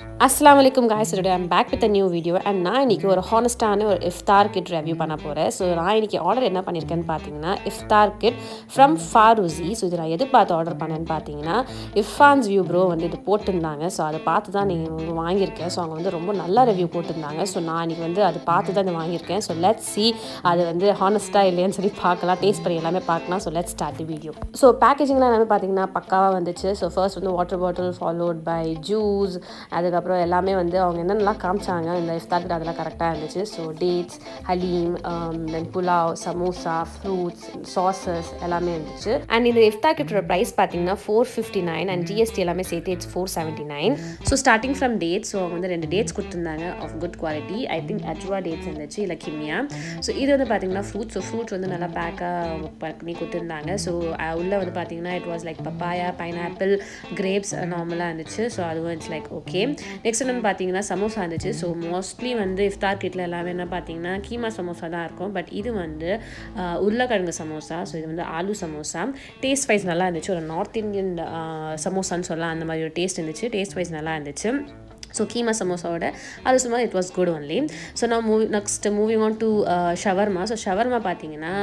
அஸ்லாம் வலைக்கும் guys I'm back with a new video and நான் இன்றைக்கி ஒரு ஹானஸ்டான ஒரு இஃப்தார் கிட் ரிவ்யூ பண்ண போகிறேன் ஸோ நான் இன்றைக்கி ஆர்டர் என்ன பண்ணியிருக்கேன்னு பார்த்தீங்கன்னா iftar kit from Farousi so இது நான் எது பார்த்து ஆர்டர் பண்ணேன்னு பார்த்தீங்கன்னா இஃபான்ஸ் வியூ ப்ரோ வந்து இது போட்டிருந்தாங்க ஸோ அதை பார்த்து தான் நீங்கள் வாங்கியிருக்கேன் ஸோ அவங்க வந்து ரொம்ப நல்ல ரிவ்யூ போட்டிருந்தாங்க ஸோ நான் இன்றைக்கி வந்து அது பார்த்து தான் இது வாங்கியிருக்கேன் ஸோ லெட் சி அது வந்து ஹானஸ்ட்டாக இல்லையான்னு சொல்லி பார்க்கலாம் டேஸ்ட் பண்ணி எல்லாமே பார்க்கலாம் so let start the video so பேக்கேஜிங்லாம் எல்லாமே பார்த்தீங்கன்னா பக்காவாக வந்துச்சு ஸோ ஃபர்ஸ்ட் வந்து water bottle followed by juice அதுக்கப்புறம் எல்லாமே வந்து அவங்க என்னென்னலாம் காமிச்சாங்க இந்த இஃப்தார்கிட்ட அதெல்லாம் கரெக்டாக இருந்துச்சு so dates haleem then pulao samosa fruits sauces எல்லாமே இருந்துச்சு அண்ட் இந்த இஃப்தார் கிட்டோட ப்ரைஸ் பார்த்தீங்கன்னா four fifty nine and GST எல்லாமே சேர்த்து it's four seventy nine so starting from dates so அவங்க வந்து ரெண்டு டேட்ஸ் கொடுத்துருந்தாங்க of good quality I think Ajwa dates இருந்துச்சு இல்லை கிம்மியா ஸோ இது வந்து பார்த்தீங்கன்னா ஃப்ரூட்ஸ் ஸோ ஃப்ரூட்ஸ் வந்து நல்லா பேக்காக பண்ணி கொடுத்துருந்தாங்க ஸோ உள்ளே வந்து பார்த்தீங்கன்னா it was like papaya pineapple grapes நார்மலாக இருந்துச்சு ஸோ அதுவும் இட்ஸ் லைக் ஓகே நெக்ஸ்ட் வந்து பார்த்தீங்கன்னா சமோசா இருந்துச்சு ஸோ மோஸ்ட்லி வந்து இஃப்தார் கிட்டில் எல்லாமே என்ன பார்த்தீங்கன்னா கீமா சமோசா தான் இருக்கும் பட் இது வந்து ஆஹ், உருளைக்கிழங்கு சமோசா ஸோ இது வந்து ஆலு சமோசா டேஸ்ட் வைஸ் நல்லா இருந்துச்சு ஒரு நார்த் இந்தியன் சமோசான்னு சொல்லலாம் அந்த மாதிரி ஒரு டேஸ்ட் இருந்துச்சு டேஸ்ட் வைஸ் நல்லா இருந்துச்சு ஸோ கீமா சமோசாவோட அது சும்மா it was good only so நான் movie next moving on to shawarma so shawarma பார்த்தீங்கன்னா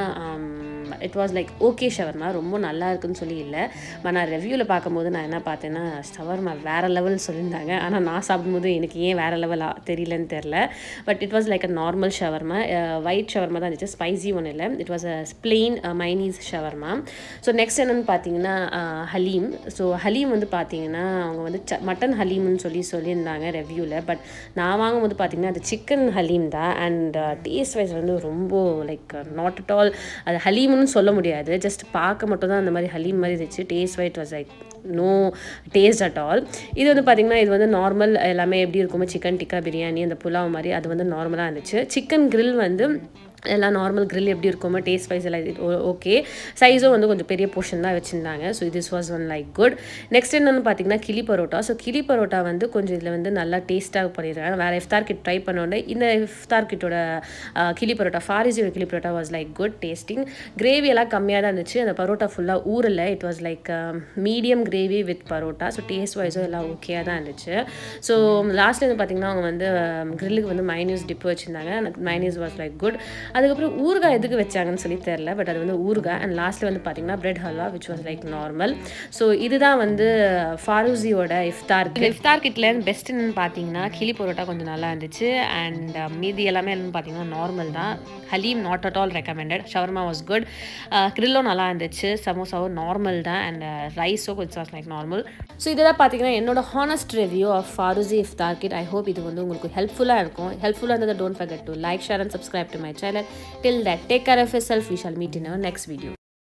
it was like okay shawarma ரொம்ப நல்லா இருக்குன்னு சொல்லி இல்லை பட் நான் ரிவ்யூவில் பார்க்கும்போது நான் என்ன பார்த்தேன்னா ஷவர்மா வேறு லெவல் சொல்லியிருந்தாங்க ஆனால் நான் சாப்பிடும்போது எனக்கு ஏன் வேறு லெவலாக தெரியலன்னு தெரில but it was like a normal shawarma white shawarma தான் இருந்துச்சு ஸ்பைசி ஒன்றும் இல்லை it was a plain mayonnaise shawarma so next என்னென்னு பார்த்தீங்கன்னா அஹ், ஹலீம் ஸோ ஹலீம் வந்து பார்த்தீங்கன்னா அவங்க வந்து ச மட்டன் ஹலீம்னு சொல்லி சொல்லியிருந்தாங்க ரெவ்யூவில் பட் நான் வாங்கும்போது பார்த்தீங்கன்னா அது சிக்கன் ஹலீம் தான் அண்ட் டேஸ்ட் வைஸ் வந்து ரொம்ப லைக் நாட் அட் ஆல் அது ஹலீம்னு சொல்ல முடியாது ஜஸ்ட் பார்க்க மட்டும் தான் அந்த மாதிரி ஹலீம் மாதிரி இருந்துச்சு taste wise was like no taste at all இது வந்து பார்த்திங்கன்னா இது வந்து நார்மல் எல்லாமே எப்படி இருக்குமோ சிக்கன் டிக்கா பிரியாணி அந்த புலாவ் மாதிரி அது வந்து நார்மலாக இருந்துச்சு சிக்கன் grill வந்து எல்லாம் நார்மல் grill எப்படி இருக்குமோ டேஸ்ட் வைஸ் எல்லாம் ஓகே சைஸும் வந்து கொஞ்சம் பெரிய போர்ஷன் தான் வச்சுருந்தாங்க so this was one like good next என்னென்னு பார்த்தீங்கன்னா கிளி பரோட்டா ஸோ கிளி பரோட்டா வந்து கொஞ்சம் இதில் வந்து நல்லா டேஸ்ட்டாக பண்ணிடுறாங்க வேறு இஃப்தார் கிட் ட்ரை பண்ணோடனே இந்த இஃப்தார் கிட்டோட அஹ், கிளி பரோட்டா ஃபாரிஸியோட kizhi parotta was like good tasting gravy எல்லாம் கம்மியாக தான் இருந்துச்சு அந்த பரோட்டா ஃபுல்லாக ஊரில் it was like medium gravy with parotta so taste வைஸும் எல்லாம் ஓகேயாக தான் இருந்துச்சு ஸோ லாஸ்ட்டில் வந்து பார்த்திங்கன்னா அவங்க வந்து கிரில்லுக்கு வந்து மைனூஸ் டிப்பு வச்சுருந்தாங்க எனக்கு மைனூஸ் வாஸ் லைக் குட் அதுக்கப்புறம் ஊறுகாய் எதுக்கு வச்சாங்கன்னு சொல்லி தெரில பட் அது வந்து ஊறுகாய் அண்ட் லாஸ்ட்டில் வந்து பார்த்திங்கன்னா bread halwa which was like normal so இதுதான் வந்து ஃபாரூசியோட இஃப்தார் கிட் இஃப்தார் கிட்ல பெஸ்ட்டுன்னு பார்த்தீங்கன்னா கிளி பரோட்டா கொஞ்சம் நல்லா இருந்துச்சு அண்ட் மீதி எல்லாமே என்னன்னு பார்த்தீங்கன்னா நார்மல் தான் haleem not at all recommended shawarma was good கிரில்லும் நல்லா இருந்துச்சு சமோசாவும் நார்மல் தான் அண்ட் ரைஸோ கொஞ்சம் லைக் நார்மல் ஸோ இதுதான் பார்த்தீங்கன்னா என்னோட honest review of Farousi iftar kit I hope இது வந்து உங்களுக்கு ஹெல்ப்ஃபுல்லாக இருக்கும் ஹெல்ப்ஃபுல்லாக இருந்தது don't forget to like share and subscribe to my channel till that take care of yourself we shall meet in our next video